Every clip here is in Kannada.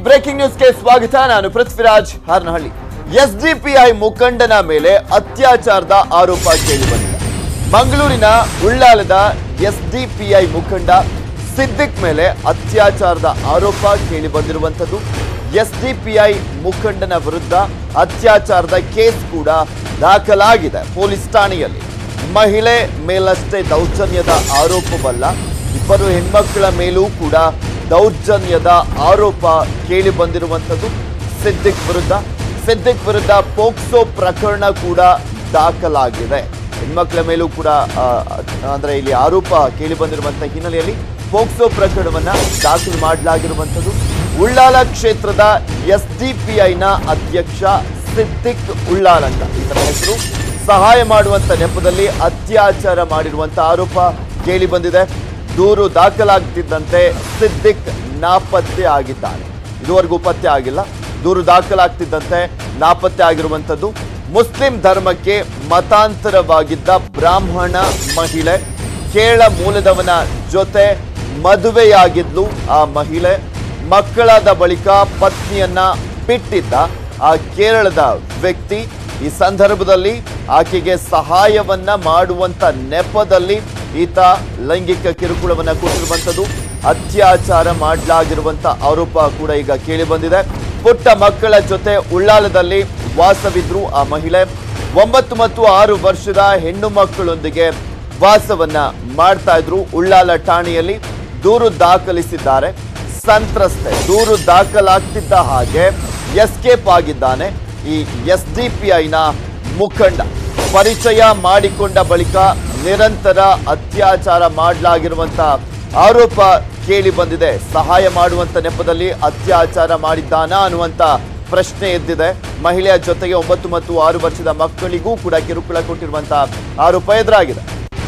ಬ್ರೇಕಿಂಗ್ ನ್ಯೂಸ್ಗೆ ಸ್ವಾಗತ ನಾನು ಪೃಥ್ವಿರಾಜ್ ಹಾರನಹಳ್ಳಿ ಎಸ್ಡಿಪಿಐ ಮುಖಂಡನ ಮೇಲೆ ಅತ್ಯಾಚಾರದ ಆರೋಪ ಕೇಳಿಬಂದಿದೆ ಮಂಗಳೂರಿನ ಉಳ್ಳಾಲದ ಎಸ್ಡಿಪಿಐ ಮುಖಂಡ ಸಿದ್ದಿಕ್ ಮೇಲೆ ಅತ್ಯಾಚಾರದ ಆರೋಪ ಕೇಳಿಬಂದಿರುವಂಥದ್ದು ಎಸ್ಡಿಪಿಐ ಮುಖಂಡನ ವಿರುದ್ಧ ಅತ್ಯಾಚಾರದ ಕೇಸ್ ಕೂಡ ದಾಖಲಾಗಿದೆ ಪೊಲೀಸ್ ಠಾಣೆಯಲ್ಲಿ ಮಹಿಳೆ ಮೇಲಷ್ಟೇ ದೌರ್ಜನ್ಯದ ಆರೋಪವಲ್ಲ ಇಬ್ಬರು ಹೆಣ್ಮಕ್ಕಳ ಮೇಲೂ ಕೂಡ ದೌರ್ಜನ್ಯದ ಆರೋಪ ಕೇಳಿ ಬಂದಿರುವಂಥದ್ದು ಸಿದ್ದಿಕ್ ವಿರುದ್ಧ ಸಿದ್ದಿಕ್ ವಿರುದ್ಧ ಪೋಕ್ಸೋ ಪ್ರಕರಣ ಕೂಡ ದಾಖಲಾಗಿದೆ ಹೆಣ್ಮಕ್ಳ ಮೇಲೂ ಕೂಡ ಆ, ಅಂದ್ರೆ ಇಲ್ಲಿ ಆರೋಪ ಕೇಳಿ ಬಂದಿರುವಂತಹ ಹಿನ್ನೆಲೆಯಲ್ಲಿ ಪೋಕ್ಸೋ ಪ್ರಕರಣವನ್ನ ದಾಖಲು ಮಾಡಲಾಗಿರುವಂಥದ್ದು ಉಳ್ಳಾಲ ಕ್ಷೇತ್ರದ ಎಸ್ ಡಿ ಪಿ ಐನ ಅಧ್ಯಕ್ಷ ಸಿದ್ದಿಕ್ ಉಳ್ಳಾಲ್ ಅಂತ ಈತನ ಹೆಸರು ಸಹಾಯ ಮಾಡುವಂತ ನೆಪದಲ್ಲಿ ಅತ್ಯಾಚಾರ ಮಾಡಿರುವಂತ ಆರೋಪ ಕೇಳಿ ಬಂದಿದೆ ದೂರು ದಾಖಲಾಗ್ತಿದ್ದಂತೆ ಸಿದ್ದಿಕ್ ನಾಪತ್ತೆ ಆಗಿದ್ದಾನೆ ಇದುವರೆಗೂ ಪತ್ತೆ ಆಗಿಲ್ಲ ದೂರು ದಾಖಲಾಗ್ತಿದ್ದಂತೆ ನಾಪತ್ತೆ ಆಗಿರುವಂಥದ್ದು ಮುಸ್ಲಿಂ ಧರ್ಮಕ್ಕೆ ಮತಾಂತರವಾಗಿದ್ದ ಬ್ರಾಹ್ಮಣ ಮಹಿಳೆ ಕೇರಳ ಮೂಲದವನ ಜೊತೆ ಮದುವೆಯಾಗಿದ್ಲು ಆ ಮಹಿಳೆ ಮಕ್ಕಳಾದ ಬಳಿಕ ಪತ್ನಿಯನ್ನ ಬಿಟ್ಟಿದ್ದ ಆ ಕೇರಳದ ವ್ಯಕ್ತಿ ಈ ಸಂದರ್ಭದಲ್ಲಿ ಆಕೆಗೆ ಸಹಾಯವನ್ನ ಮಾಡುವಂತ ನೆಪದಲ್ಲಿ ಈತ ಲೈಂಗಿಕ ಕಿರುಕುಳವನ್ನ ಕೊಟ್ಟಿರುವಂತದ್ದು ಅತ್ಯಾಚಾರ ಮಾಡಲಾಗಿರುವಂತ ಆರೋಪ ಕೂಡ ಈಗ ಕೇಳಿ ಬಂದಿದೆ ಪುಟ್ಟ ಮಕ್ಕಳ ಜೊತೆ ಉಳ್ಳಾಲದಲ್ಲಿ ವಾಸವಿದ್ರು ಆ ಮಹಿಳೆ ಒಂಬತ್ತು ಮತ್ತು ಆರು ವರ್ಷದ ಹೆಣ್ಣು ಮಕ್ಕಳೊಂದಿಗೆ ವಾಸವನ್ನ ಮಾಡ್ತಾ ಇದ್ರು ಉಳ್ಳಾಲ ಠಾಣೆಯಲ್ಲಿ ದೂರು ದಾಖಲಿಸಿದ್ದಾರೆ ಸಂತ್ರಸ್ತೆ ದೂರು ದಾಖಲಾಗ್ತಿದ್ದ ಹಾಗೆ ಎಸ್ಕೇಪ್ ಆಗಿದ್ದಾನೆ ಈ ಎಸ್ ಡಿ ಪಿ ಐನ ಮುಖಂಡ ಪರಿಚಯ ಮಾಡಿಕೊಂಡ ಬಳಿಕ ನಿರಂತರ ಅತ್ಯಾಚಾರ ಮಾಡಲಾಗಿರುವಂತ ಆರೋಪ ಕೇಳಿ ಬಂದಿದೆ ಸಹಾಯ ಮಾಡುವಂತ ನೆಪದಲ್ಲಿ ಅತ್ಯಾಚಾರ ಮಾಡಿದ್ದಾನ ಅನ್ನುವಂತ ಪ್ರಶ್ನೆ ಎದ್ದಿದೆ ಮಹಿಳೆಯ ಜೊತೆಗೆ ಒಂಬತ್ತು ಮತ್ತು ಆರು ವರ್ಷದ ಮಕ್ಕಳಿಗೂ ಕೂಡ ಕಿರುಕುಳ ಕೊಟ್ಟಿರುವಂತ ಆರೋಪ ಎದುರಾಗಿದೆ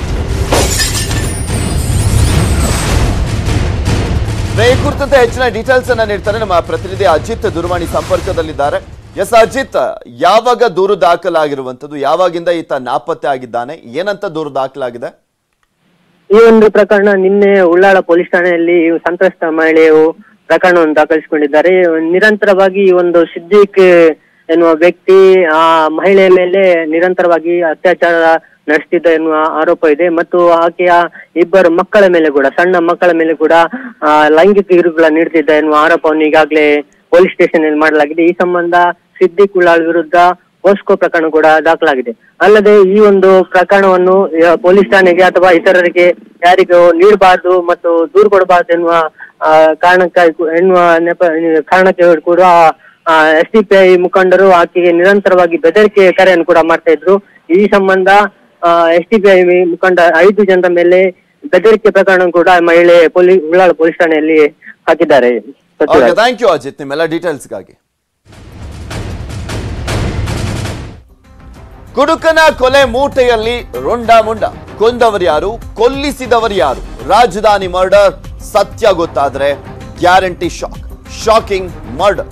ಈ ಕುರಿತಂತೆ ಹೆಚ್ಚಿನ ಡೀಟೇಲ್ಸ್ ಅನ್ನ ನೀಡ್ತಾರೆ ನಮ್ಮ ಪ್ರತಿನಿಧಿ ಅಜಿತ್ ದೂರವಾಣಿ ಸಂಪರ್ಕದಲ್ಲಿದ್ದಾರೆ ಎಸ್ ಅಜಿತ್ ಯಾವಾಗ ದೂರು ದಾಖಲಾಗಿರುವಂತದ್ದು ಯಾವಾಗಿಂದ ಈತ ನಾಪತ್ತೆ ಆಗಿದ್ದಾನೆ ಏನಂತ ದೂರು ದಾಖಲಾಗಿದೆ ಈ ಒಂದು ಪ್ರಕರಣ ನಿನ್ನೆ ಉಳ್ಳಾಳ ಪೊಲೀಸ್ ಠಾಣೆಯಲ್ಲಿ ಈ ಸಂತ್ರಸ್ತ ಮಹಿಳೆಯು ಪ್ರಕರಣವನ್ನು ದಾಖಲಿಸಿಕೊಂಡಿದ್ದಾರೆ ನಿರಂತರವಾಗಿ ಈ ಒಂದು ಸಿದ್ದಿಕ್ ಎನ್ನುವ ವ್ಯಕ್ತಿ ಆ ಮಹಿಳೆಯ ಮೇಲೆ ನಿರಂತರವಾಗಿ ಅತ್ಯಾಚಾರ ನಡೆಸ್ತಿದ್ದ ಎನ್ನುವ ಆರೋಪ ಇದೆ ಮತ್ತು ಆಕೆಯ ಇಬ್ಬರು ಮಕ್ಕಳ ಮೇಲೆ ಕೂಡ ಸಣ್ಣ ಮಕ್ಕಳ ಮೇಲೆ ಕೂಡ ಆ, ಲೈಂಗಿಕ ಕಿರುಕುಳ ನೀಡ್ತಿದ್ದ ಎನ್ನುವ ಆರೋಪವನ್ನು ಈಗಾಗಲೇ ಪೊಲೀಸ್ ಸ್ಟೇಷನ್ ಅಲ್ಲಿ ಮಾಡಲಾಗಿದೆ ಈ ಸಂಬಂಧ ಸಿದ್ದಿಕ್ ಉಳ್ಳಾಳ್ ವಿರುದ್ಧ ಪೋಸ್ಕೋ ಪ್ರಕರಣ ಕೂಡ ದಾಖಲಾಗಿದೆ ಅಲ್ಲದೆ ಈ ಒಂದು ಪ್ರಕರಣವನ್ನು ಆ, ಪೊಲೀಸ್ ಠಾಣೆಗೆ ಅಥವಾ ಇತರರಿಗೆ ಯಾರಿಗೂ ನೀಡಬಾರದು ಮತ್ತು ದೂರು ಕೊಡಬಾರದು ಎನ್ನುವ ಆ, ಕಾರಣಕ್ಕಾಗಿ ಕೂ- ಎನ್ನುವ ನೆಪ ಕಾರಣಕ್ಕೆ ಕೂಡ ಎಸ್ ಡಿ ಪಿ ಐ ಮುಖಂಡರು ಆಕೆಗೆ ನಿರಂತರವಾಗಿ ಬೆದರಿಕೆ ಕರೆಯನ್ನು ಕೂಡ ಮಾಡ್ತಾ ಇದ್ರು ಈ ಸಂಬಂಧ ಎಸ್ ಡಿ ಪಿ ಐ ಮುಖಂಡ ಐದು ಜನರ ಮೇಲೆ ಬೆದರಿಕೆ ಪ್ರಕರಣ ಕೂಡ ಮಹಿಳೆ ಪೊಲೀಸ್ ಉಳ್ಳಾಳ ಪೊಲೀಸ್ ಠಾಣೆಯಲ್ಲಿ ಹಾಕಿದ್ದಾರೆ ಸಚಿವ ಥ್ಯಾಂಕ್ ಯು ಅಜಿತ್ ನಿಮ್ಮೆಲ್ಲ ಡೀಟೇಲ್ಸ್ಗಾಗಿ ಕುಡುಕನ ಕೊಲೆ ಮೂಟೆಯಲ್ಲಿ ರುಂಡ ಮುಂಡ ಕೊಂದವರು ಯಾರು ಕೊಲ್ಲಿಸಿದವರು ಯಾರು ರಾಜಧಾನಿ ಮರ್ಡರ್ ಸತ್ಯ ಗೊತ್ತಾದ್ರೆ ಗ್ಯಾರಂಟಿ ಶಾಕ್ ಶಾಕಿಂಗ್ ಮರ್ಡರ್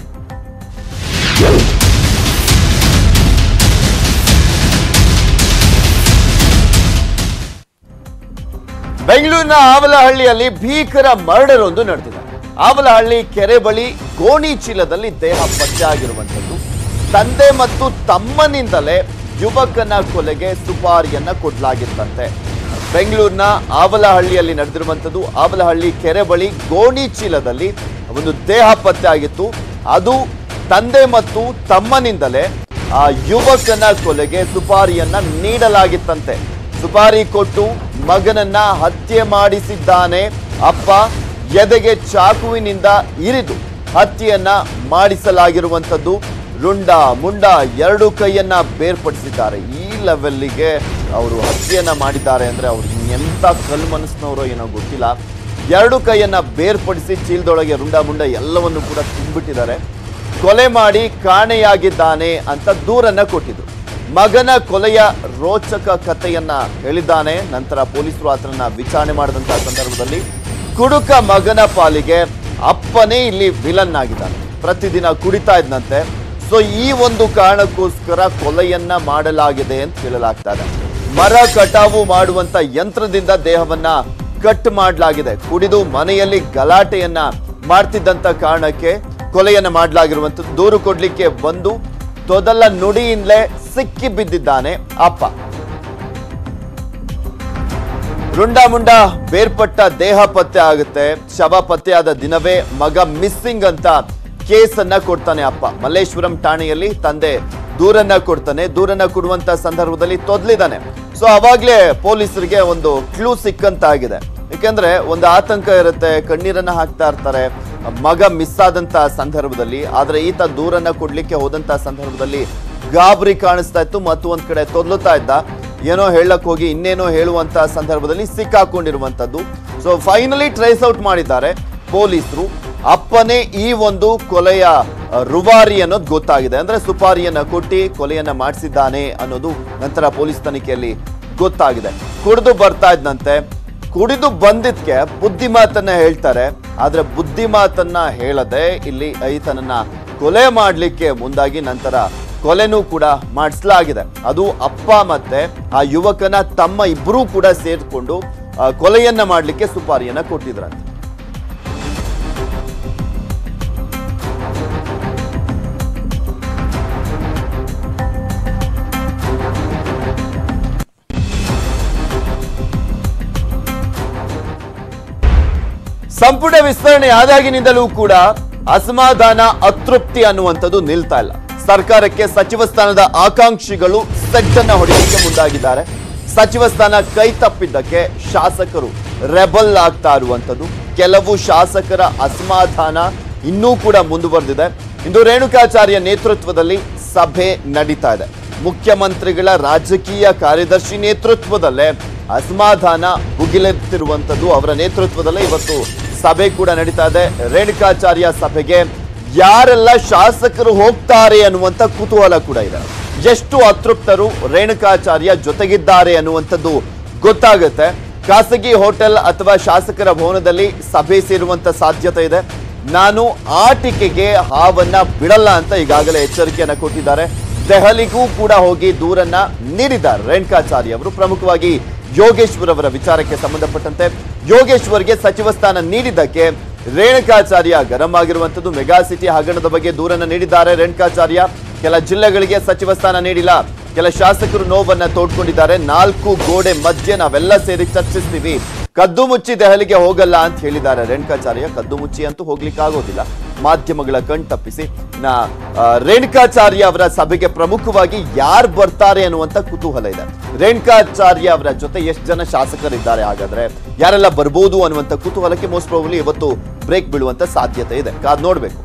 ಬೆಂಗಳೂರಿನ ಆವಲಹಳ್ಳಿಯಲ್ಲಿ ಭೀಕರ ಮರ್ಡರ್ ಒಂದು ನಡೆದಿದೆ ಆವಲಹಳ್ಳಿ ಕೆರೆ ಬಳಿ ಗೋಣಿ ಚೀಲದಲ್ಲಿ ದೇಹ ಪತ್ತೆಯಾಗಿರುವಂಥದ್ದು ತಂದೆ ಮತ್ತು ತಮ್ಮನಿಂದಲೇ ಯುವಕನ ಕೊಲೆಗೆ ಸುಪಾರಿಯನ್ನ ಕೊಡಲಾಗಿತ್ತಂತೆ ಬೆಂಗಳೂರಿನ ಆವಲಹಳ್ಳಿಯಲ್ಲಿ ನಡೆದಿರುವಂಥದ್ದು ಆವಲಹಳ್ಳಿ ಕೆರೆ ಬಳಿ ಗೋಣಿ ಚೀಲದಲ್ಲಿ ಒಂದು ದೇಹ ಪತ್ತೆ ಆಗಿತ್ತು ಅದು ತಂದೆ ಮತ್ತು ತಮ್ಮನಿಂದಲೇ ಆ ಯುವಕನ ಕೊಲೆಗೆ ಸುಪಾರಿಯನ್ನ ನೀಡಲಾಗಿತ್ತಂತೆ ಸುಪಾರಿ ಕೊಟ್ಟು ಮಗನನ್ನ ಹತ್ಯೆ ಮಾಡಿಸಿದ್ದಾನೆ ಅಪ್ಪ ಎದೆಗೆ ಚಾಕುವಿನಿಂದ ಇರಿದು ಹತ್ಯೆಯನ್ನ ಮಾಡಿಸಲಾಗಿರುವಂಥದ್ದು ರುಂಡ ಮುಂಡ ಎರಡು ಕೈಯನ್ನ ಬೇರ್ಪಡಿಸಿದ್ದಾರೆ ಈ ಲೆವೆಲ್ಲಿಗೆ ಅವರು ಹತ್ಯೆಯನ್ನ ಮಾಡಿದ್ದಾರೆ ಅಂದ್ರೆ ಅವ್ರು ಎಂತ ಕಲ್ ಮನಸ್ಸಿನವರೋ ಏನೋ ಗೊತ್ತಿಲ್ಲ ಎರಡು ಕೈಯನ್ನ ಬೇರ್ಪಡಿಸಿ ಚೀಲದೊಳಗೆ ರುಂಡ ಮುಂಡ ಎಲ್ಲವನ್ನು ಕೂಡ ತುಂಬಿಟ್ಟಿದ್ದಾರೆ ಕೊಲೆ ಮಾಡಿ ಕಾಣೆಯಾಗಿದ್ದಾನೆ ಅಂತ ದೂರನ್ನ ಕೊಟ್ಟಿದ್ರು ಮಗನ ಕೊಲೆಯ ರೋಚಕ ಕಥೆಯನ್ನ ಹೇಳಿದ್ದಾನೆ ನಂತರ ಪೊಲೀಸರು ಆತನನ್ನ ವಿಚಾರಣೆ ಮಾಡಿದಂತಹ ಸಂದರ್ಭದಲ್ಲಿ ಕುಡುಕ ಮಗನ ಪಾಲಿಗೆ ಅಪ್ಪನೇ ಇಲ್ಲಿ ವಿಲನ್ ಆಗಿದ್ದಾನೆ ಪ್ರತಿದಿನ ಕುಡಿತಾ ಇದ್ನಂತೆ ಸೊ ಈ ಒಂದು ಕಾರಣಕ್ಕೋಸ್ಕರ ಕೊಲೆಯನ್ನ ಮಾಡಲಾಗಿದೆ ಅಂತ ಹೇಳಲಾಗ್ತಾ ಇದೆ ಮರ ಕಟಾವು ಮಾಡುವಂತ ಯಂತ್ರದಿಂದ ದೇಹವನ್ನ ಕಟ್ ಮಾಡಲಾಗಿದೆ ಕುಡಿದು ಮನೆಯಲ್ಲಿ ಗಲಾಟೆಯನ್ನ ಮಾಡ್ತಿದ್ದಂತ ಕಾರಣಕ್ಕೆ ಕೊಲೆಯನ್ನ ಮಾಡಲಾಗಿರುವಂಥದ್ದು ದೂರು ಕೊಡ್ಲಿಕ್ಕೆ ಬಂದು ತೊದಲ ನುಡಿಯಿಂದಲೇ ಸಿಕ್ಕಿ ಬಿದ್ದಿದ್ದಾನೆ ಅಪ್ಪ ರುಂಡ ಮುಂಡ ಬೇರ್ಪಟ್ಟ ದೇಹ ಪತ್ತೆ ಆಗುತ್ತೆ ಶವ ಪತ್ತೆಯಾದ ದಿನವೇ ಮಗ ಮಿಸ್ಸಿಂಗ್ ಅಂತ ಕೇಸನ್ನ ಕೊಡ್ತಾನೆ ಅಪ್ಪ ಮಲ್ಲೇಶ್ವರಂ ಠಾಣೆಯಲ್ಲಿ ತಂದೆ ದೂರನ್ನ ಕೊಡ್ತಾನೆ ದೂರನ್ನ ಕೊಡುವಂತ ಸಂದರ್ಭದಲ್ಲಿ ತೊದ್ಲಿದ್ದಾನೆ ಸೊ ಅವಾಗ್ಲೇ ಪೊಲೀಸರಿಗೆ ಒಂದು ಕ್ಲೂ ಸಿಕ್ಕಂತಾಗಿದೆ ಯಾಕಂದ್ರೆ ಒಂದು ಆತಂಕ ಇರುತ್ತೆ ಕಣ್ಣೀರನ್ನ ಹಾಕ್ತಾ ಇರ್ತಾರೆ ಮಗ ಮಿಸ್ ಆದಂತ ಸಂದರ್ಭದಲ್ಲಿ ಆದ್ರೆ ಈತ ದೂರನ್ನ ಕೊಡ್ಲಿಕ್ಕೆ ಹೋದಂತ ಸಂದರ್ಭದಲ್ಲಿ ಗಾಬರಿ ಕಾಣಿಸ್ತಾ ಇತ್ತು ಮತ್ತು ಒಂದ್ ಕಡೆ ತೊದ್ಲುತ್ತಾ ಇದ್ದ ಏನೋ ಹೇಳಕ್ ಹೋಗಿ ಇನ್ನೇನೋ ಹೇಳುವಂತ ಸಂದರ್ಭದಲ್ಲಿ ಸಿಕ್ಕಾಕೊಂಡಿರುವಂತದ್ದು ಸೊ ಫೈನಲಿ ಟ್ರೇಸ್ ಔಟ್ ಮಾಡಿದ್ದಾರೆ ಪೊಲೀಸರು ಅಪ್ಪನೇ ಈ ಒಂದು ಕೊಲೆಯ ಅ, ರುವಾರಿ ಅನ್ನೋದು ಗೊತ್ತಾಗಿದೆ ಅಂದ್ರೆ ಸುಪಾರಿಯನ್ನ ಕೊಟ್ಟಿ ಕೊಲೆಯನ್ನ ಮಾಡಿಸಿದ್ದಾನೆ ಅನ್ನೋದು ನಂತರ ಪೊಲೀಸ್ ತನಿಖೆಯಲ್ಲಿ ಗೊತ್ತಾಗಿದೆ ಕುಡಿದು ಬರ್ತಾ ಇದ್ದಂತೆ ಕುಡಿದು ಬಂದಿದ್ಕೆ ಬುದ್ಧಿ ಮಾತನ್ನ ಹೇಳ್ತಾರೆ ಆದ್ರೆ ಬುದ್ಧಿ ಮಾತನ್ನ ಹೇಳದೆ ಇಲ್ಲಿ ಈತನನ್ನ ಕೊಲೆ ಮಾಡ್ಲಿಕ್ಕೆ ಮುಂದಾಗಿ ನಂತರ ಕೊಲೆನೂ ಕೂಡ ಮಾಡಿಸಲಾಗಿದೆ ಅದು ಅಪ್ಪ ಮತ್ತೆ ಆ ಯುವಕನ ತಮ್ಮ ಇಬ್ಬರೂ ಕೂಡ ಸೇರ್ಕೊಂಡು ಆ, ಕೊಲೆಯನ್ನ ಮಾಡ್ಲಿಕ್ಕೆ ಸುಪಾರಿಯನ್ನ ಕೊಟ್ಟಿದ್ರಂತೆ ಸಂಪುಟ ವಿಸ್ತರಣೆ ಆದಾಗಿನಿಂದಲೂ ಕೂಡ ಅಸಮಾಧಾನ ಅತೃಪ್ತಿ ಅನ್ನುವಂಥದ್ದು ನಿಲ್ತಾ ಇಲ್ಲ ಸರ್ಕಾರಕ್ಕೆ ಸಚಿವ ಸ್ಥಾನದ ಆಕಾಂಕ್ಷಿಗಳು ಸೆಟ್ಟನ್ನ ಹೊಡೆಯಲಿಕ್ಕೆ ಮುಂದಾಗಿದ್ದಾರೆ ಸಚಿವ ಸ್ಥಾನ ಕೈ ತಪ್ಪಿದ್ದಕ್ಕೆ ಶಾಸಕರು ರೆಬಲ್ ಆಗ್ತಾ ಇರುವಂಥದ್ದು ಕೆಲವು ಶಾಸಕರ ಅಸಮಾಧಾನ ಇನ್ನೂ ಕೂಡ ಮುಂದುವರೆದಿದೆ ಇಂದು ರೇಣುಕಾಚಾರ್ಯ ನೇತೃತ್ವದಲ್ಲಿ ಸಭೆ ನಡೀತಾ ಇದೆ ಮುಖ್ಯಮಂತ್ರಿಗಳ ರಾಜಕೀಯ ಕಾರ್ಯದರ್ಶಿ ನೇತೃತ್ವದಲ್ಲೇ ಅಸಮಾಧಾನ ಭುಗಿಲೆತ್ತಿರುವಂಥದ್ದು ಅವರ ನೇತೃತ್ವದಲ್ಲೇ ಇವತ್ತು ಸಭೆ ಕೂಡ ನಡೀತಾ ಇದೆ ರೇಣುಕಾಚಾರ್ಯ ಸಭೆಗೆ ಯಾರೆಲ್ಲ ಶಾಸಕರು ಹೋಗ್ತಾರೆ ಅನ್ನುವಂಥ ಕುತೂಹಲ ಕೂಡ ಇದೆ ಎಷ್ಟು ಅತೃಪ್ತರು ರೇಣುಕಾಚಾರ್ಯ ಜೊತೆಗಿದ್ದಾರೆ ಅನ್ನುವಂಥದ್ದು ಗೊತ್ತಾಗುತ್ತೆ ಖಾಸಗಿ ಹೋಟೆಲ್ ಅಥವಾ ಶಾಸಕರ ಭವನದಲ್ಲಿ ಸಭೆ ಸೇರುವಂತ ಸಾಧ್ಯತೆ ಇದೆ ನಾನು ಆಟಿಕೆಗೆ ಹಾವನ್ನ ಬಿಡಲ್ಲ ಅಂತ ಈಗಾಗಲೇ ಎಚ್ಚರಿಕೆಯನ್ನ ಕೊಟ್ಟಿದ್ದಾರೆ ದೆಹಲಿಗೂ ಕೂಡ ಹೋಗಿ ದೂರನ್ನ ನೀಡಿದ್ದಾರೆ ರೇಣುಕಾಚಾರ್ಯ ಅವರು ಪ್ರಮುಖವಾಗಿ ಯೋಗೇಶ್ವರ್ ಅವರ ವಿಚಾರಕ್ಕೆ ಸಂಬಂಧಪಟ್ಟಂತೆ ಯೋಗೇಶ್ವರ್ಗೆ ಸಚಿವ ಸ್ಥಾನ ನೀಡಿದ್ದಕ್ಕೆ ರೇಣುಕಾಚಾರ್ಯ ಗರಂ ಆಗಿರುವಂತದ್ದು ಮೆಗಾ ಸಿಟಿ ಹಗರಣದ ಬಗ್ಗೆ ದೂರನ್ನ ನೀಡಿದ್ದಾರೆ ರೇಣುಕಾಚಾರ್ಯ ಕೆಲ ಜಿಲ್ಲೆಗಳಿಗೆ ಸಚಿವ ಸ್ಥಾನ ನೀಡಿಲ್ಲ ಕೆಲ ಶಾಸಕರು ನೋವನ್ನ ತೋಡ್ಕೊಂಡಿದ್ದಾರೆ ನಾಲ್ಕು ಗೋಡೆ ಮಧ್ಯೆ ನಾವೆಲ್ಲ ಸೇರಿ ಚರ್ಚಿಸ್ತೀವಿ ಕದ್ದು ಮುಚ್ಚಿ ದೆಹಲಿಗೆ ಹೋಗಲ್ಲ ಅಂತ ಹೇಳಿದ್ದಾರೆ ರೇಣುಕಾಚಾರ್ಯ ಕದ್ದು ಮುಚ್ಚಿ ಅಂತೂ ಹೋಗ್ಲಿಕ್ಕೆ ಆಗೋದಿಲ್ಲ ಮಾಧ್ಯಮಗಳ ಕಣ್ ತಪ್ಪಿಸಿ ನಾ ಆ, ರೇಣುಕಾಚಾರ್ಯ ಅವರ ಸಭೆಗೆ ಪ್ರಮುಖವಾಗಿ ಯಾರು ಬರ್ತಾರೆ ಅನ್ನುವಂತ ಕುತೂಹಲ ಇದೆ ರೇಣುಕಾಚಾರ್ಯ ಅವರ ಜೊತೆ ಎಷ್ಟು ಜನ ಶಾಸಕರಿದ್ದಾರೆ ಹಾಗಾದ್ರೆ ಯಾರೆಲ್ಲ ಬರ್ಬೋದು ಅನ್ನುವಂತ ಕುತೂಹಲಕ್ಕೆ ಮೋಸ್ಟ್ ಪ್ರಾಬಲಿ ಇವತ್ತು ಬ್ರೇಕ್ ಬೀಳುವಂತ ಸಾಧ್ಯತೆ ಇದೆ ಕಾದ್ ನೋಡ್ಬೇಕು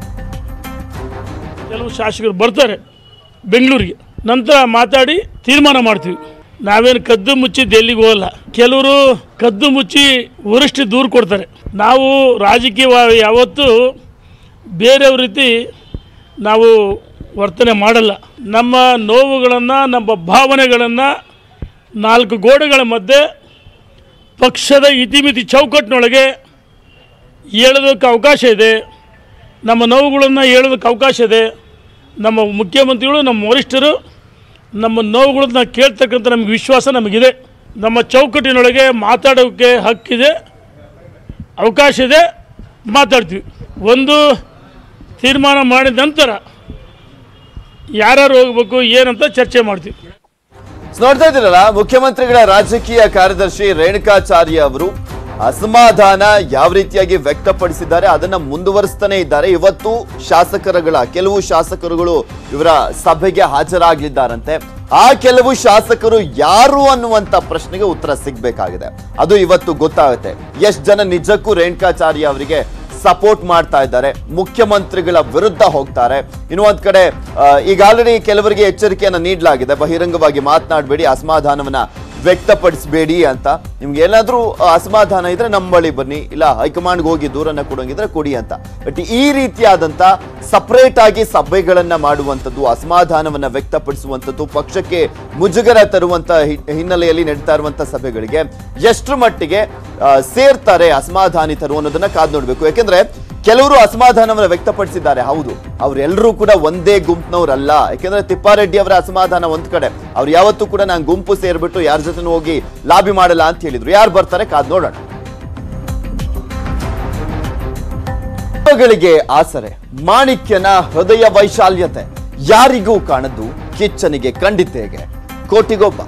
ಕೆಲವು ಶಾಸಕರು ಬರ್ತಾರೆ ಬೆಂಗಳೂರಿಗೆ ನಂತರ ಮಾತಾಡಿ ತೀರ್ಮಾನ ಮಾಡ್ತೀವಿ ನಾವೇನು ಕದ್ದು ಮುಚ್ಚಿ ಡೆಲ್ಲಿಗೆ ಹೋಗಲ್ಲ ಕೆಲವರು ಕದ್ದು ಮುಚ್ಚಿ ವರಿಷ್ಠ ದೂರು ಕೊಡ್ತಾರೆ ನಾವು ರಾಜಕೀಯವಾಗಿ ಯಾವತ್ತೂ ಬೇರೆಯವ್ರ ರೀತಿ ನಾವು ವರ್ತನೆ ಮಾಡಲ್ಲ ನಮ್ಮ ನೋವುಗಳನ್ನು ನಮ್ಮ ಭಾವನೆಗಳನ್ನು ನಾಲ್ಕು ಗೋಡೆಗಳ ಮಧ್ಯೆ ಪಕ್ಷದ ಇತಿಮಿತಿ ಚೌಕಟ್ಟಿನೊಳಗೆ ಹೇಳೋದಕ್ಕೆ ಅವಕಾಶ ಇದೆ ನಮ್ಮ ನೋವುಗಳನ್ನು ಹೇಳೋದಕ್ಕೆ ಅವಕಾಶ ಇದೆ ನಮ್ಮ ಮುಖ್ಯಮಂತ್ರಿಗಳು ನಮ್ಮ ವರಿಷ್ಠರು ನಮ್ಮ ನೋವುಗಳನ್ನ ಕೇಳ್ತಕ್ಕಂಥ ನಮಗೆ ವಿಶ್ವಾಸ ನಮಗಿದೆ ನಮ್ಮ ಚೌಕಟ್ಟಿನೊಳಗೆ ಮಾತಾಡೋಕ್ಕೆ ಹಕ್ಕಿದೆ ಅವಕಾಶ ಇದೆ ಮಾತಾಡ್ತೀವಿ ಒಂದು ತೀರ್ಮಾನ ಮಾಡಿದ ನಂತರ ಯಾರ್ಯಾರು ಹೋಗ್ಬೇಕು ಏನಂತ ಚರ್ಚೆ ಮಾಡ್ತೀವಿ ಸೊ ನೋಡ್ತಾ ಇದ್ದೀರಲ್ಲ ಮುಖ್ಯಮಂತ್ರಿಗಳ ರಾಜಕೀಯ ಕಾರ್ಯದರ್ಶಿ ರೇಣುಕಾಚಾರ್ಯ ಅವರು ಅಸಮಾಧಾನ ಯಾವ ರೀತಿಯಾಗಿ ವ್ಯಕ್ತಪಡಿಸಿದ್ದಾರೆ ಅದನ್ನ ಮುಂದುವರಿಸ್ತಾನೆ ಇದ್ದಾರೆ ಇವತ್ತು ಶಾಸಕರುಗಳ ಕೆಲವು ಶಾಸಕರುಗಳು ಇವರ ಸಭೆಗೆ ಹಾಜರಾಗಲಿದ್ದಾರಂತೆ ಆ ಕೆಲವು ಶಾಸಕರು ಯಾರು ಅನ್ನುವಂತ ಪ್ರಶ್ನೆಗೆ ಉತ್ತರ ಸಿಗ್ಬೇಕಾಗಿದೆ ಅದು ಇವತ್ತು ಗೊತ್ತಾಗುತ್ತೆ ಎಷ್ಟು ಜನ ನಿಜಕ್ಕೂ ರೇಣುಕಾಚಾರ್ಯ ಅವರಿಗೆ ಸಪೋರ್ಟ್ ಮಾಡ್ತಾ ಇದ್ದಾರೆ ಮುಖ್ಯಮಂತ್ರಿಗಳ ವಿರುದ್ಧ ಹೋಗ್ತಾರೆ ಇನ್ನು ಒಂದ್ ಕಡೆ ಆ, ಈಗ ಆಲ್ರೆಡಿ ಕೆಲವರಿಗೆ ಎಚ್ಚರಿಕೆಯನ್ನ ನೀಡಲಾಗಿದೆ ಬಹಿರಂಗವಾಗಿ ಮಾತನಾಡಬೇಡಿ ಅಸಮಾಧಾನವನ್ನ ವ್ಯಕ್ತಪಡಿಸಬೇಡಿ ಅಂತ ನಿಮ್ಗೆ ಏನಾದ್ರೂ ಆ, ಅಸಮಾಧಾನ ಇದ್ರೆ ನಮ್ಮ ಬಳಿ ಬನ್ನಿ ಇಲ್ಲ ಹೈಕಮಾಂಡ್ಗೆ ಹೋಗಿ ದೂರನ್ನ ಕೊಡೋಂಗಿದ್ರೆ ಕೊಡಿ ಅಂತ ಬಟ್ ಈ ರೀತಿಯಾದಂತ ಸಪರೇಟ್ ಆಗಿ ಸಭೆಗಳನ್ನ ಮಾಡುವಂಥದ್ದು ಅಸಮಾಧಾನವನ್ನ ವ್ಯಕ್ತಪಡಿಸುವಂಥದ್ದು ಪಕ್ಷಕ್ಕೆ ಮುಜುಗರ ತರುವಂತ ಹಿ- ಹಿನ್ನೆಲೆಯಲ್ಲಿ ನಡೀತಾ ಇರುವಂತ ಸಭೆಗಳಿಗೆ ಎಷ್ಟರ ಮಟ್ಟಿಗೆ ಆ, ಸೇರ್ತಾರೆ ಅಸಮಾಧಾನಿತರು ಅನ್ನೋದನ್ನ ಕಾದ್ ನೋಡ್ಬೇಕು ಯಾಕೆಂದ್ರೆ ಕೆಲವರು ಅಸಮಾಧಾನವನ್ನ ವ್ಯಕ್ತಪಡಿಸಿದ್ದಾರೆ ಹೌದು ಅವರೆಲ್ಲರೂ ಕೂಡ ಒಂದೇ ಗುಂಪಿನವರಲ್ಲ ಯಾಕೆಂದ್ರೆ ತಿಪ್ಪಾರೆಡ್ಡಿ ಅವರ ಅಸಮಾಧಾನ ಒಂದ್ ಕಡೆ ಅವ್ರು ಯಾವತ್ತೂ ಕೂಡ ನಾನು ಗುಂಪು ಸೇರ್ಬಿಟ್ಟು ಯಾರ ಜೊತೆ ಹೋಗಿ ಲಾಬಿ ಮಾಡಲ್ಲ ಅಂತ ಹೇಳಿದ್ರು ಯಾರು ಬರ್ತಾರೆ ಕಾದ್ ನೋಡೋಣ ಗಳಿಗೆ ಆಸರೆ ಮಾಣಿಕ್ಯನ ಹೃದಯ ವೈಶಾಲ್ಯತೆ ಯಾರಿಗೂ ಕಾಣದ್ದು ಕಿಚ್ಚನಿಗೆ ಕಂಡಿದ್ದೇಗೆ ಕೋಟಿಗೊಬ್ಬ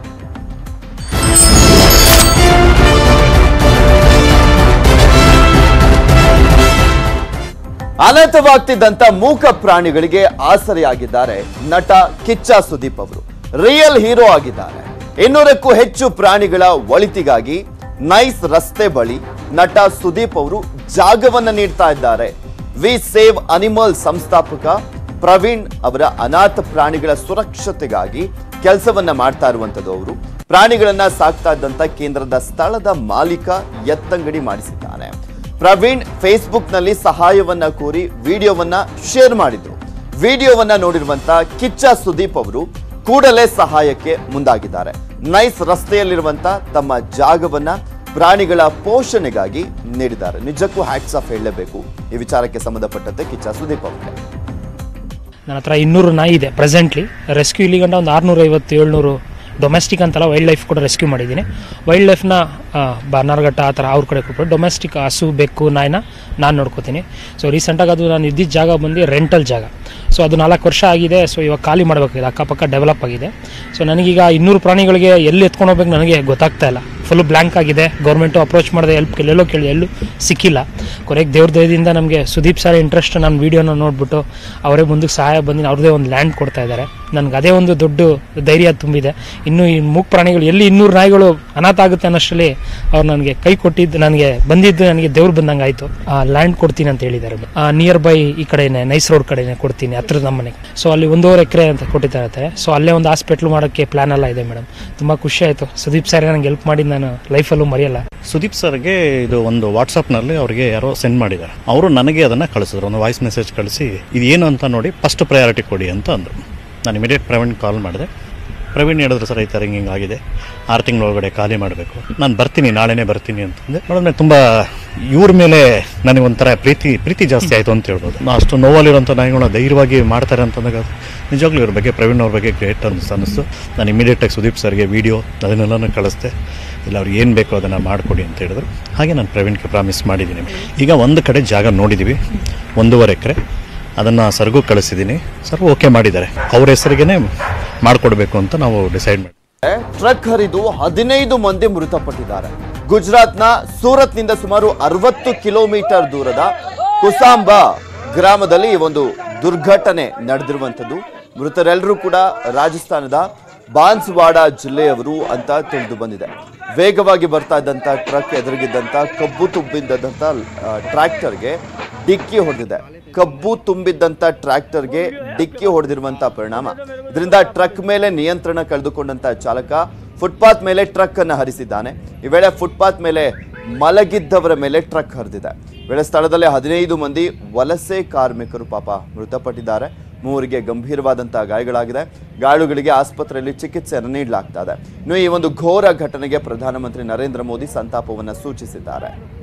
ಅನಾಥವಾಗ್ತಿದ್ದಂತ ಮೂಕ ಪ್ರಾಣಿಗಳಿಗೆ ಆಸರೆಯಾಗಿದ್ದಾರೆ ನಟ ಕಿಚ್ಚ ಸುದೀಪ್ ಅವರು ರಿಯಲ್ ಹೀರೋ ಆಗಿದ್ದಾರೆ ಇನ್ನೂರಕ್ಕೂ ಹೆಚ್ಚು ಪ್ರಾಣಿಗಳ ಒಳಿತಿಗಾಗಿ ನೈಸ್ ರಸ್ತೆ ಬಳಿ ನಟ ಸುದೀಪ್ ಅವರು ಜಾಗವನ್ನ ನೀಡ್ತಾ ಇದ್ದಾರೆ ವಿ ಸೇವ್ ಅನಿಮಲ್ ಸಂಸ್ಥಾಪಕ ಪ್ರವೀಣ್ ಅವರ ಅನಾಥ ಪ್ರಾಣಿಗಳ ಸುರಕ್ಷತೆಗಾಗಿ ಕೆಲಸವನ್ನ ಮಾಡ್ತಾ ಇರುವಂತದ್ದು ಅವರು ಪ್ರಾಣಿಗಳನ್ನ ಸಾಕ್ತಾ ಇದ್ದಂತ ಕೇಂದ್ರದ ಸ್ಥಳದ ಮಾಲೀಕ ಎತ್ತಂಗಡಿ ಮಾಡಿಸಿದ್ದಾನೆ ಪ್ರವೀಣ್ ಫೇಸ್ಬುಕ್ ನಲ್ಲಿ ಸಹಾಯವನ್ನ ಕೋರಿ ವಿಡಿಯೋವನ್ನ ಶೇರ್ ಮಾಡಿದ್ರು ವಿಡಿಯೋವನ್ನ ನೋಡಿರುವಂತ ಕಿಚ್ಚ ಸುದೀಪ್ ಅವರು ಕೂಡಲೇ ಸಹಾಯಕ್ಕೆ ಮುಂದಾಗಿದ್ದಾರೆ ನೈಸ್ ರಸ್ತೆಯಲ್ಲಿರುವಂತ ತಮ್ಮ ಜಾಗವನ್ನ ಪ್ರಾಣಿಗಳ ಪೋಷಣೆಗಾಗಿ ನೀಡಿದ್ದಾರೆ ನಿಜಕ್ಕೂ ಹ್ಯಾಟ್ಸ್ ಆಫ್ ಹೇಳಲೇಬೇಕು ಈ ವಿಚಾರಕ್ಕೆ ಸಂಬಂಧಪಟ್ಟಂತೆ ಕಿಚ್ಚ ಸುದೀಪ್ ಅವರಿಗೆ ನನ್ನ ಹತ್ರ ಇನ್ನೂರು ನಾಯಿ ಇದೆ ಪ್ರೆಸೆಂಟ್ಲಿ ರೆಸ್ಕ್ಯೂ ಇಲ್ಲಿ ಗಂಟ ಒಂದು ಆರುನೂರ ಐವತ್ತು ಏಳ್ನೂರು ಡೊಮೆಸ್ಟಿಕ್ ಅಂತಲ್ಲ ವೈಲ್ಡ್ ಲೈಫ್ ಕೂಡ ರೆಸ್ಕ್ಯೂ ಮಾಡಿದ್ದೀನಿ ವೈಲ್ಡ್ ಲೈಫ್ನ ಬಾರ್ನಾರ್ಘಟ್ಟ ಆ ಥರ ಅವ್ರ ಕಡೆ ಕೊಟ್ಬಿಟ್ಟು ಡೊಮೆಸ್ಟಿಕ್ ಹಸು ಬೆಕ್ಕು ನಾಯಿನ ನಾನು ನೋಡ್ಕೋತೀನಿ ಸೊ ರೀಸೆಂಟಾಗಿ ಅದು ನಾನು ಇದ್ದಿದ್ದ ಜಾಗ ಬಂದು ರೆಂಟಲ್ ಜಾಗ ಸೊ ಅದು ನಾಲ್ಕು ವರ್ಷ ಆಗಿದೆ ಸೊ ಇವಾಗ ಖಾಲಿ ಮಾಡಬೇಕಾಗಿದೆ ಅಕ್ಕಪಕ್ಕ ಡೆವಲಪ್ ಆಗಿದೆ ಸೊ ನನಗೀಗ ಇನ್ನೂರು ಪ್ರಾಣಿಗಳಿಗೆ ಎಲ್ಲಿ ಎತ್ಕೊಂಡು ಹೋಗ್ಬೇಕು ನನಗೆ ಗೊತ್ತಾಗ್ತಾ ಇಲ್ಲ ಫುಲ್ ಬ್ಲ್ಯಾಂಕ್ ಆಗಿದೆ ಗೌರ್ಮೆಂಟು ಅಪ್ರೋಚ್ ಮಾಡಿದೆ ಎಲ್ಪ್ ಎಲ್ಲೆಲ್ಲೋ ಕೇಳಿ ಎಲ್ಲೂ ಸಿಕ್ಕಿಲ್ಲ ಕೊನೆಗೆ ದೇವ್ರ ದಯದಿಂದ ನಮಗೆ ಸುದೀಪ್ ಸರ್ ಇಂಟ್ರೆಸ್ಟ್ ನನ್ನ ವೀಡಿಯೋನ ನೋಡಿಬಿಟ್ಟು ಅವರೇ ಮುಂದಕ್ಕೆ ಸಹಾಯ ಬಂದು ಅವ್ರದ್ದೇ ಒಂದು ಲ್ಯಾಂಡ್ ಕೊಡ್ತಾ ಇದ್ದಾರೆ ನನಗೆ ಅದೇ ಒಂದು ದೊಡ್ಡ ಧೈರ್ಯ ತುಂಬಿದೆ ಇನ್ನು ಈ ಮೂಕ್ ಪ್ರಾಣಿಗಳು ಎಲ್ಲಿ ಇನ್ನೂರು ನಾಯಿಗಳು ಅನಾಥ ಆಗುತ್ತೆ ಅನ್ನೋಷ್ಟರಲ್ಲಿ ಅವ್ರು ನನಗೆ ಕೈ ಕೊಟ್ಟಿದ್ದು ನನಗೆ ಬಂದಿದ್ದು ನನಗೆ ದೇವ್ರು ಬಂದಂಗೆ ಆಯಿತು ಲ್ಯಾಂಡ್ ಕೊಡ್ತೀನಿ ಅಂತ ಹೇಳಿದ್ದಾರೆ ನಿಯರ್ ಬೈ ಈ ಕಡೆನೇ ನೈಸ್ ರೋಡ್ ಕಡೆನೇ ಕೊಡ್ತೀನಿ ಹತ್ರದ ನಮ್ಮ ಮನೆಗೆ ಸೊ ಅಲ್ಲಿ ಒಂದೂವರೆ ಎಕರೆ ಅಂತ ಕೊಟ್ಟಿದ್ದಾರೆ ಸೊ ಅಲ್ಲೇ ಒಂದು ಹಾಸ್ಪಿಟ್ಲ್ ಮಾಡೋಕ್ಕೆ ಪ್ಲಾನ್ ಎಲ್ಲ ಇದೆ ಮೇಡಮ್ ತುಂಬ ಖುಷಿ ಆಯಿತು ಸುದೀಪ್ ಸರ್ ನನಗೆ ಹೆಲ್ಪ್ ಮಾಡಿ ನಾನು ಲೈಫಲ್ಲೂ ಮರೆಯಲ್ಲ ಸುದೀಪ್ ಸರ್ಗೆ ಇದು ಒಂದು ವಾಟ್ಸಪ್ನಲ್ಲಿ ಅವರಿಗೆ ಯಾರೋ ಸೆಂಡ್ ಮಾಡಿದ್ದಾರೆ ಅವರು ನನಗೆ ಅದನ್ನು ಕಳಿಸಿದ್ರು ಒಂದು ವಾಯ್ಸ್ ಮೆಸೇಜ್ ಕಳಿಸಿ ಇದು ಏನು ಅಂತ ನೋಡಿ ಫಸ್ಟ್ ಪ್ರಯಾರಿಟಿ ಕೊಡಿ ಅಂತ ಅಂದರು ನಾನು ಇಮಿಡಿಯೇಟ್ ಪ್ರವೀಣ್ ಕಾಲ್ ಮಾಡಿದೆ ಪ್ರವೀಣ್ ಹೇಳಿದ್ರು ಸರ್ ಈ ಥರ ಹಿಂಗೆ ಆಗಿದೆ ಆರು ತಿಂಗಳೊಳಗಡೆ ಖಾಲಿ ಮಾಡಬೇಕು ನಾನು ಬರ್ತೀನಿ ನಾಳೆನೇ ಬರ್ತೀನಿ ಅಂತಂದೆ ನೋಡಿದ್ರೆ ತುಂಬ ಇವ್ರ ಮೇಲೆ ನನಗೆ ಒಂಥರ ಪ್ರೀತಿ ಪ್ರೀತಿ ಜಾಸ್ತಿ ಆಯಿತು ಅಂತ ಹೇಳ್ಬೋದು ನಾ ಅಷ್ಟು ನೋವಲ್ಲಿರೋಂಥ ನಾಯಿಗಳನ್ನ ಧೈರ್ಯವಾಗಿ ಮಾಡ್ತಾರೆ ಅಂತಂದಾಗ ನಿಜವಾಗ್ಲೂ ಇವ್ರ ಬಗ್ಗೆ ಪ್ರವೀಣ್ ಅವ್ರ ಬಗ್ಗೆ ಗ್ರೇಟ್ ಅನಿಸ್ತು ಅನ್ನಿಸ್ತು ನಾನು ಇಮಿಡಿಯೇಟಾಗಿ ಸುದೀಪ್ ಸರ್ಗೆ ವೀಡಿಯೋ ಅದನ್ನೆಲ್ಲನೂ ಕಳಿಸ್ದೆ ಇಲ್ಲ ಅವ್ರಿಗೆ ಏನು ಬೇಕೋ ಅದನ್ನು ಮಾಡಿಕೊಡಿ ಅಂತ ಹೇಳಿದ್ರು ಹಾಗೆ ನಾನು ಪ್ರವೀಣ್ಗೆ ಪ್ರಾಮಿಸ್ ಮಾಡಿದ್ದೀನಿ ಈಗ ಒಂದು ಕಡೆ ಜಾಗ ನೋಡಿದ್ದೀವಿ ಒಂದೂವರೆ ಎಕರೆ ಅದನ್ನು ಸರ್ಗೂ ಕಳಿಸಿದ್ದೀನಿ ಸರ್ ಓಕೆ ಮಾಡಿದ್ದಾರೆ ಅವ್ರ ಹೆಸರಿಗೇ ಮಾಡಿಕೊಡ್ಬೇಕು ಅಂತ ನಾವು ಡಿಸೈಡ್ ಮಾಡಿ ಟ್ರಕ್ ಹರಿದು ಹದಿನೈದು ಮಂದಿ ಮೃತಪಟ್ಟಿದ್ದಾರೆ ಗುಜರಾತ್ನ ಸೂರತ್ನಿಂದ ಸುಮಾರು ಅರವತ್ತು ಕಿಲೋಮೀಟರ್ ದೂರದ ಕುಸಾಂಬ ಗ್ರಾಮದಲ್ಲಿ ಈ ಒಂದು ದುರ್ಘಟನೆ ನಡೆದಿರುವಂಥದ್ದು ಮೃತರೆಲ್ಲರೂ ಕೂಡ ರಾಜಸ್ಥಾನದ ಬಾನ್ಸ್ವಾಡ ಜಿಲ್ಲೆಯವರು ಅಂತ ತಿಳಿದು ಬಂದಿದೆ ವೇಗವಾಗಿ ಬರ್ತಾ ಇದ್ದಂತ ಟ್ರಕ್ ಎದುರಿಗಿದ್ದಂತ ಕಬ್ಬು ತುಂಬಿದ್ದಂತ ಟ್ರ್ಯಾಕ್ಟರ್ಗೆ ಡಿಕ್ಕಿ ಹೊಡೆದಿದೆ ಕಬ್ಬು ತುಂಬಿದ್ದಂತ ಟ್ರ್ಯಾಕ್ಟರ್ಗೆ ಡಿಕ್ಕಿ ಹೊಡೆದಿರುವಂತ ಪರಿಣಾಮ ಇದರಿಂದ ಟ್ರಕ್ ಮೇಲೆ ನಿಯಂತ್ರಣ ಕಳೆದುಕೊಂಡಂತ ಚಾಲಕ ಫುಟ್ಪಾತ್ ಮೇಲೆ ಟ್ರಕ್ ಅನ್ನು ಹರಿಸಿದ್ದಾನೆ ಈ ವೇಳೆ ಫುಟ್ಪಾತ್ ಮೇಲೆ ಮಲಗಿದ್ದವರ ಮೇಲೆ ಟ್ರಕ್ ಹರಿದಿದೆ ಈ ವೇಳೆ ಸ್ಥಳದಲ್ಲೇ ಹದಿನೈದು ಮಂದಿ ವಲಸೆ ಕಾರ್ಮಿಕರು ಪಾಪ ಮೃತಪಟ್ಟಿದ್ದಾರೆ ಮೂವರಿಗೆ ಗಂಭೀರವಾದಂತಹ ಗಾಯಗಳಾಗಿದೆ ಗಾಯಾಳುಗಳಿಗೆ ಆಸ್ಪತ್ರೆಯಲ್ಲಿ ಚಿಕಿತ್ಸೆಯನ್ನು ನೀಡಲಾಗ್ತಾ ಇದೆ ಇನ್ನು ಈ ಒಂದು ಘೋರ ಘಟನೆಗೆ ಪ್ರಧಾನಮಂತ್ರಿ ನರೇಂದ್ರ ಮೋದಿ ಸಂತಾಪವನ್ನು ಸೂಚಿಸಿದ್ದಾರೆ